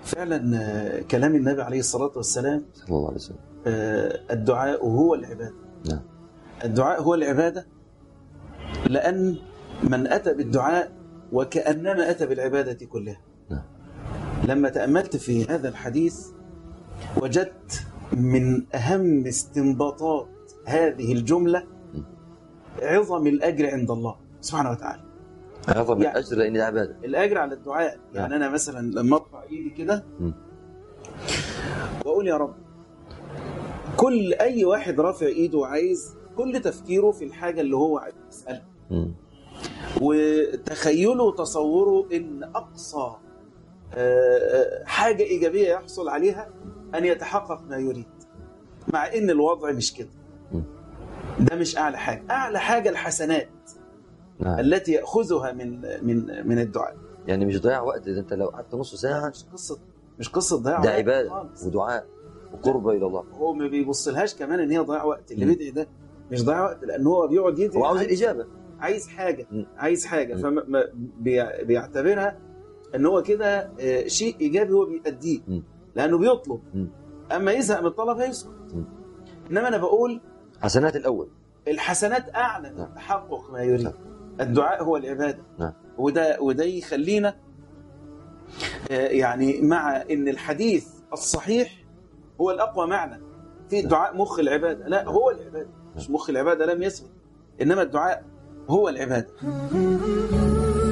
فعلا آه، كلام النبي عليه الصلاة والسلام صلى الله عليه وسلم آه، الدعاء هو العبادة نعم الدعاء هو العبادة لأن من أتى بالدعاء وكأنما أتى بالعبادة كلها نعم. لما تأملت في هذا الحديث وجدت من أهم استنباطات هذه الجملة عظم الأجر عند الله سبحانه وتعالى اعظم يعني- الاجر لان العباده الأجر على الدعاء يعني أنا مثلا لما أرفع إيدي كده مم. وأقول يا رب كل أي واحد رافع إيده وعايز كل تفكيره في الحاجة اللي هو عايز يسألها مم. وتخيله وتصوره ان اقصى آه، حاجه ايجابيه يحصل عليها ان يتحقق ما يريد مع ان الوضع مش كده م. ده مش اعلى حاجه اعلى حاجه الحسنات نعم التي ياخذها من من من الدعاء يعني مش ضياع وقت اذا انت لو قعدت نص ساعه مش قصه مش قصه ضياع ده وقت عباده خالص. ودعاء وقرب الى الله هو ما بيبصلهاش كمان ان هي ضياع وقت اللي م. بيدعي ده مش ضياع وقت لان هو بيقعد يدعي هو عاوز عايز- الاجابه عايز حاجه م. عايز حاجه م. فبيعتبرها ان هو كده آه، شيء ايجابي هو بيأديه م. لانه بيطلب م. اما يزهق من الطلب هيسكت م. انما انا بقول حسنات الاول الحسنات اعلى من نعم. تحقق ما يريد نعم. الدعاء هو العباده نعم. وده وده يخلينا آه، يعني مع ان الحديث الصحيح هو الاقوى معنى في الدعاء مخ العباده لا هو العباده مش مخ العباده لم يثبت انما الدعاء هو العباده